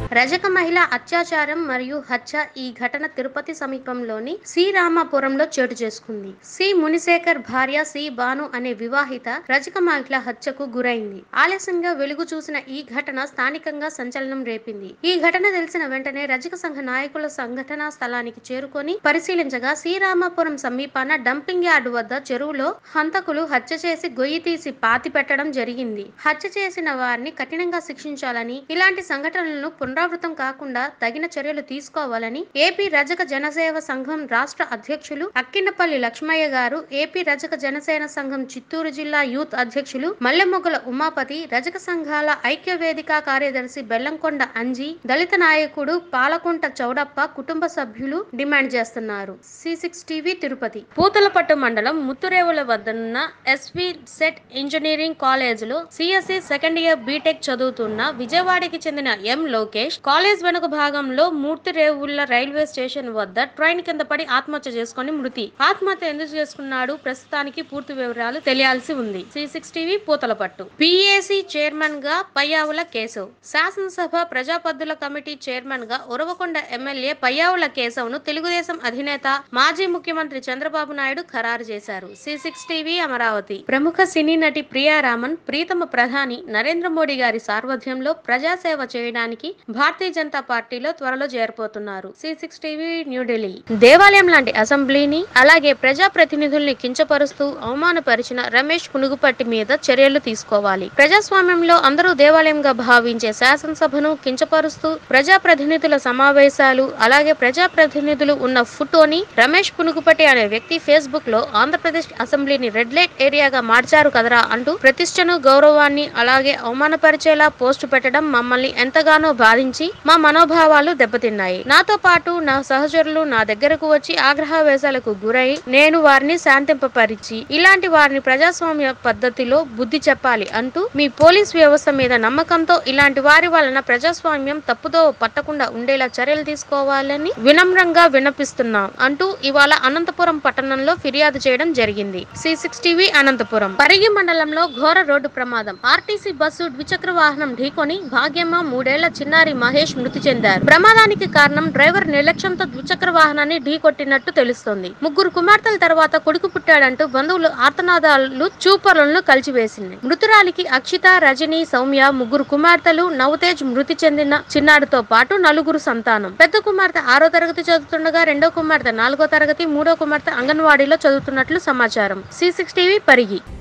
రజక మహిళ అత్యాచారం మరియు హత్య ఈ ఘటన తిరుపతి సమీపంలోని శ్రీరామాపురంలో చోటు చేసుకుంది సి మునిశేఖర్ భార్య సి బాను అనే వివాహిత రజక మహిళ హత్యకు గురైంది ఆలస్యంగా వెలుగు చూసిన ఈ ఘటన స్థానికంగా సంచలనం రేపింది ఈ ఘటన తెలిసిన వెంటనే రజక సంఘ నాయకుల సంఘటనా స్థలానికి చేరుకొని పరిశీలించగా శ్రీరామాపురం సమీపాన డంపింగ్ యార్డు వద్ద చెరువులో హంతకులు హత్య చేసి గొయ్యి తీసి పాతి పెట్టడం జరిగింది హత్య చేసిన వారిని కఠినంగా శిక్షించాలని ఇలాంటి సంఘటనలను పునరావృతం కాకుండా తగిన చర్యలు తీసుకోవాలని ఏపీ రజక జనసేవ సంఘం రాష్ట్ర అధ్యక్షులు అక్కినపల్లి లక్ష్మయ్య గారు ఏపీ రజక జనసేన సంఘం చిత్తూరు జిల్లా యూత్ అధ్యక్షులు మల్లెమొగ్గల ఉమాపతి రజక సంఘాల ఐక్య వేదిక కార్యదర్శి బెల్లంకొండ అంజి దళిత నాయకుడు పాలకుంట చౌడప్ప కుటుంబ సభ్యులు డిమాండ్ చేస్తున్నారు C six TV Tirupati Puthalapattu మండలం ముత్తురేవుల వద్దనున్న ఎస్వి సెట్ ఇంజనీరింగ్ కాలేజీలో సిఎస్సి సెకండ్ ఇయర్ బీటెక్ చదువుతున్న విజయవాడకి చెందిన ఎం లోకేష్ కాలేజ్ వెనుక భాగంలో మూర్తిరేవుల రైల్వే స్టేషన్ వద్ద ట్రైన్ కింద పడి ఆత్మహత్య చేసుకుని మృతి ఆత్మహత్య ఎందుకు చేసుకున్నాడు ప్రస్తుతానికి పూర్తి వివరాలు తెలియాల్సి ఉంది C six TV Puthalapattu PAC chairman గా పయ్యావుల కేశవ్ శాసనసభ ప్రజాపద్దుల కమిటీ చైర్మన్ గా ఉరవకొండ ఎమ్మెల్యే పయ్యావుల కేశవ్ ను తెలుగుదేశం అధినేత మాజీ ముఖ్యమంత్రి చంద్రబాబు నాయుడు ఖరారు చేశారు సి సిక్స్ టీవీ అమరావతి ప్రముఖ సినీ నటి ప్రియారామన్ ప్రీతమ ప్రధాని నరేంద్ర మోడీ గారి సారథ్యంలో ప్రజాసేవ చేయడానికి భారతీయ జనతా పార్టీలో త్వరలో చేరిపోతున్నారు సి సిక్స్ టీవీ న్యూఢిల్లీ దేవాలయం లాంటి అసెంబ్లీని అలాగే ప్రజా ప్రతినిధుల్ని కించపరుస్తూ అవమానపరిచిన రమేష్ పునుగుపట్టి మీద చర్యలు తీసుకోవాలి ప్రజాస్వామ్యంలో అందరూ దేవాలయంగా భావించే శాసనసభను కించపరుస్తూ ప్రజాప్రతినిధుల సమావేశాలు అలాగే ప్రజాప్రతినిధులు ఉన్న ఫోటోని రమేష్ పునుగుపట్టి అనే వ్యక్తి ఫేస్బుక్ లో ఆంధ్రప్రదేశ్ అసెంబ్లీని రెడ్ లైట్ ఏరియాగా మార్చారు కదరా అంటూ ప్రతిష్టను గౌరవాన్ని అలాగే అవమానపరిచేలా పోస్టు పెట్టడం మమ్మల్ని ఎంతగానో బాధించి మా మనోభావాలు దెబ్బతిన్నాయి నాతో పాటు నా సహచరులు నా దగ్గరకు వచ్చి ఆగ్రహవేశాలకు గురై నేను వారిని శాంతింపపరిచి ఇలాంటి వారిని ప్రజాస్వామ్య పద్ధతిలో బుద్ధి చెప్పాలి అంటూ మీ పోలీస్ వ్యవస్థ మీద నమ్మకంతో ఇలాంటి వారి వలన ప్రజాస్వామ్యం తప్పుదో పట్టకుండా ఉండేలా చర్యలు తీసుకోవాలని వినమ్రంగా విన్నపిస్తున్నాం అంటూ ఇవాళ అనంతపురం పట్టణంలో ఫిర్యాదు చేయడం జరిగింది C six TV Anantapuram Parigi మండలంలో ఘోర రోడ్డు ప్రమాదం ఆర్టీసీ బస్సు ద్విచక్ర వాహనం ఢీకొని భాగ్యమ్మ మూడేళ్ల చిన్నారి మహేష్ మృతి చెందారు ప్రమాదానికి కారణం డ్రైవర్ నిర్లక్ష్యంతో ద్విచక్ర వాహనాన్ని ఢీకొట్టినట్టు తెలుస్తోంది ముగ్గురు కుమార్తెల తర్వాత కొడుకు పుట్టాడంటూ బంధువులు ఆర్తనాదాలు చూపరులను కలిచివేసింది మృతురాలికి అక్షిత రజని సౌమ్య ముగ్గురు కుమార్తెలు నవతేజ్ మృతి చెందిన చిన్నారితో పాటు నలుగురు సంతానం పెద్ద కుమార్తె ఆరో తరగతి చదువుతుండగా రెండో కుమార్తె నాలుగో తరగతి మూడో కుమార్తె అంగన్వాడీలో చదువుతున్నట్లు సమాచారం సి సిక్స్ టీవీ పరిగి